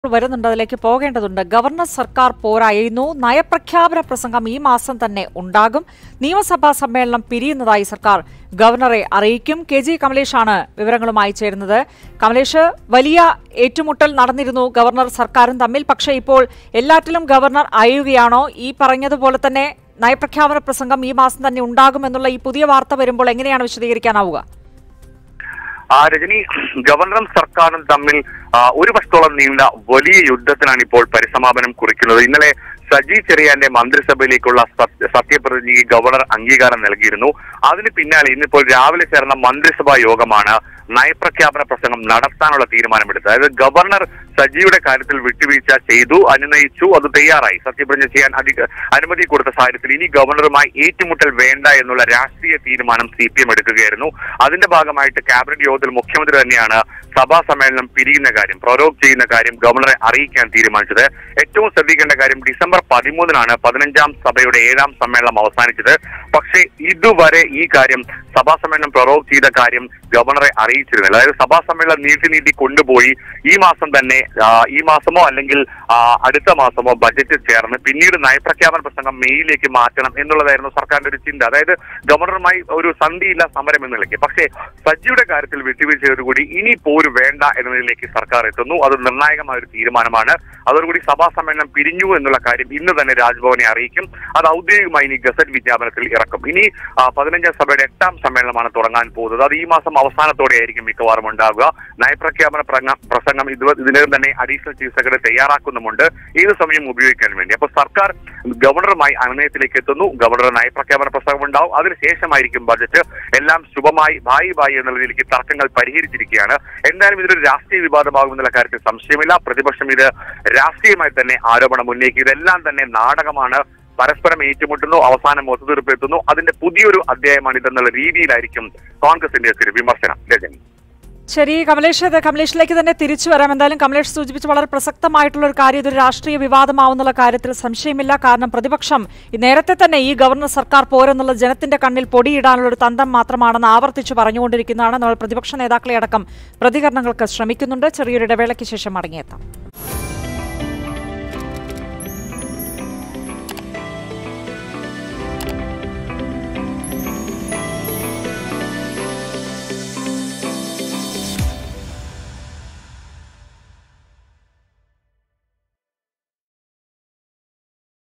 വരുന്നുണ്ട് അതിലേക്ക് പോകേണ്ടതുണ്ട് ഗവർണർ സർക്കാർ പോരായിരുന്നു നയപ്രഖ്യാപന പ്രസംഗം ഈ മാസം തന്നെ ഉണ്ടാകും നിയമസഭാ സമ്മേളനം പിരിയുന്നതായി സർക്കാർ ഗവർണറെ അറിയിക്കും കെ ജി കമലേഷാണ് വിവരങ്ങളുമായി ചേരുന്നത് കമലേഷ് വലിയ ഏറ്റുമുട്ടൽ നടന്നിരുന്നു ഗവർണർ സർക്കാരും തമ്മിൽ പക്ഷേ ഇപ്പോൾ എല്ലാറ്റിലും ഗവർണർ അയയുകയാണോ ഈ പറഞ്ഞതുപോലെ തന്നെ നയപ്രഖ്യാപന പ്രസംഗം ഈ മാസം തന്നെ ഉണ്ടാകുമെന്നുള്ള ഈ പുതിയ വാർത്ത വരുമ്പോൾ എങ്ങനെയാണ് വിശദീകരിക്കാനാവുക ആ രജനി ഗവർണറും സർക്കാരും തമ്മിൽ ആ, ഒരു വർഷത്തോളം നീണ്ട വലിയ യുദ്ധത്തിനാണ് ഇപ്പോൾ പരിസമാപനം കുറിക്കുന്നത് ഇന്നലെ സജി ചെറിയാന്റെ മന്ത്രിസഭയിലേക്കുള്ള സത്യ- സത്യപ്രതിജ്ഞയ്ക്ക് ഗവർണർ അംഗീകാരം നൽകിയിരുന്നു അതിന് പിന്നാലെ ഇന്നിപ്പോൾ രാവിലെ ചേർന്ന മന്ത്രിസഭാ യോഗമാണ് നയപ്രഖ്യാപന പ്രസംഗം നടത്താനുള്ള തീരുമാനമെടുത്തത് അതായത് ഗവർണർ സജിയുടെ കാര്യത്തിൽ വിട്ടുവീഴ്ച ചെയ്തു അനുനയിച്ചു അത് തയ്യാറായി സത്യപ്രതിജ്ഞ ചെയ്യാൻ അധിക അനുമതി കൊടുത്ത സാഹചര്യത്തിൽ ഇനി ഗവർണറുമായി ഏറ്റുമുട്ടൽ വേണ്ട എന്നുള്ള രാഷ്ട്രീയ തീരുമാനം സി പി എം എടുക്കുകയായിരുന്നു അതിന്റെ ഭാഗമായിട്ട് ക്യാബിനറ്റ് യോഗത്തിൽ മുഖ്യമന്ത്രി തന്നെയാണ് സഭാ സമ്മേളനം പിരിയുന്ന കാര്യം പ്രൊറോഗ് ചെയ്യുന്ന കാര്യം ഗവർണറെ അറിയിക്കാൻ തീരുമാനിച്ചത് ഏറ്റവും ശ്രദ്ധിക്കേണ്ട കാര്യം ഡിസംബർ പതിമൂന്നിനാണ് പതിനഞ്ചാം സഭയുടെ ഏഴാം സമ്മേളനം അവസാനിച്ചത് പക്ഷേ ഇതുവരെ ഈ കാര്യം സഭാ സമ്മേളനം പ്രൊറോഗ് ചെയ്ത കാര്യം ഗവർണറെ അറിയിച്ചിരുന്നില്ല അതായത് സഭാ സമ്മേളനം നീട്ടി നീട്ടി കൊണ്ടുപോയി ഈ മാസം തന്നെ ആ, ഈ മാസമോ അല്ലെങ്കിൽ ആ, അടുത്ത മാസമോ ബജറ്റ് ചേർന്ന് പിന്നീട് നയപ്രഖ്യാപന പ്രസംഗം മെയ്യിലേക്ക് മാറ്റണം എന്നുള്ളതായിരുന്നു സർക്കാരിന്റെ ഒരു ചിന്ത അതായത് ഗവർണറുമായി ഒരു സന്ധിയില്ല സമരം എന്ന നിലയ്ക്ക് പക്ഷേ സജിയുടെ കാര്യത്തിൽ വിട്ടുവീഴ്ചയോടുകൂടി ഇനി പോര് വേണ്ട എന്നതിലേക്ക് സർക്കാർ എത്തുന്നു അത് നിർണായകമായ ഒരു തീരുമാനമാണ് അതോടുകൂടി സഭാ സമ്മേളനം പിരിഞ്ഞു എന്നുള്ള കാര്യം ഇന്ന് തന്നെ രാജ്ഭവനെ അറിയിക്കും അത് ഔദ്യോഗികമായി ഇനി ഗസറ്റ് വിജ്ഞാപനത്തിൽ ഇറക്കും ഇനി ആ, പതിനഞ്ചാം സഭയുടെ എട്ടാം സമ്മേളനമാണ് തുടങ്ങാൻ പോകുന്നത് അത് ഈ മാസം അവസാനത്തോടെ ആയിരിക്കും മിക്കവാറും ഉണ്ടാവുക നയപ്രഖ്യാപന പ്രങ്ങ- പ്രസംഗം ഇത് ഇതിനകം തന്നെ അഡീഷണൽ ചീഫ് സെക്രട്ടറി തയ്യാറാക്കുന്നുമുണ്ട് ഏത് സമയം ഉപയോഗിക്കാൻ വേണ്ടി അപ്പോൾ സർക്കാർ ഗവർണറുമായി അനുനയത്തിലേക്ക് എത്തുന്നു ഗവർണർ നയപ്രഖ്യാപന പ്രസംഗം ഉണ്ടാവും അതിനുശേഷമായിരിക്കും ബജറ്റ് എല്ലാം ശുഭമായി ഭായി ഭായി എന്നുള്ള രീതിക്ക് തർക്കങ്ങൾ പരിഹരിച്ചിരിക്കുകയാണ് എന്തായാലും ഇതൊരു രാഷ്ട്രീയ വിവാദമാകുമെന്നുള്ള കാര്യത്തിൽ സംശയമില്ല പ്രതിപക്ഷം ഇത് രാഷ്ട്രീയമായി തന്നെ ആരോപണം ഉന്നയിക്കും ഇതെല്ലാം തന്നെ നാടകമാണ് പരസ്പരം ഏറ്റുമുട്ടുന്നു അവസാനം ഒത്തുതീർപ്പെത്തുന്നു അതിന്റെ പുതിയൊരു അധ്യായമാണ് ഇതെന്നുള്ള രീതിയിലായിരിക്കും കോൺഗ്രസിന്റെ ഒരു വിമർശനം രജനി ശരി കമലേഷ് അത് കമലേഷിലേക്ക് തന്നെ തിരിച്ചു വരാം എന്തായാലും കമലേഷ് സൂചിപ്പിച്ച വളരെ പ്രസക്തമായിട്ടുള്ള ഒരു കാര്യം ഇതൊരു രാഷ്ട്രീയ വിവാദമാവുന്നുള്ള കാര്യത്തിൽ സംശയമില്ല കാരണം പ്രതിപക്ഷം ഈ നേരത്തെ തന്നെ ഈ ഗവർണർ സർക്കാർ പോരെന്നുള്ള ജനത്തിന്റെ കണ്ണിൽ പൊടിയിടാനുള്ള ഒരു തന്ത്രം മാത്രമാണെന്ന് ആവർത്തിച്ചു പറഞ്ഞുകൊണ്ടിരിക്കുന്നതാണ് നമ്മൾ പ്രതിപക്ഷ നേതാക്കളെ അടക്കം പ്രതികരണങ്ങൾക്ക് ശ്രമിക്കുന്നുണ്ട് ചെറിയൊരു ഇടവേളയ്ക്ക് ശേഷം മടങ്ങിയെത്താം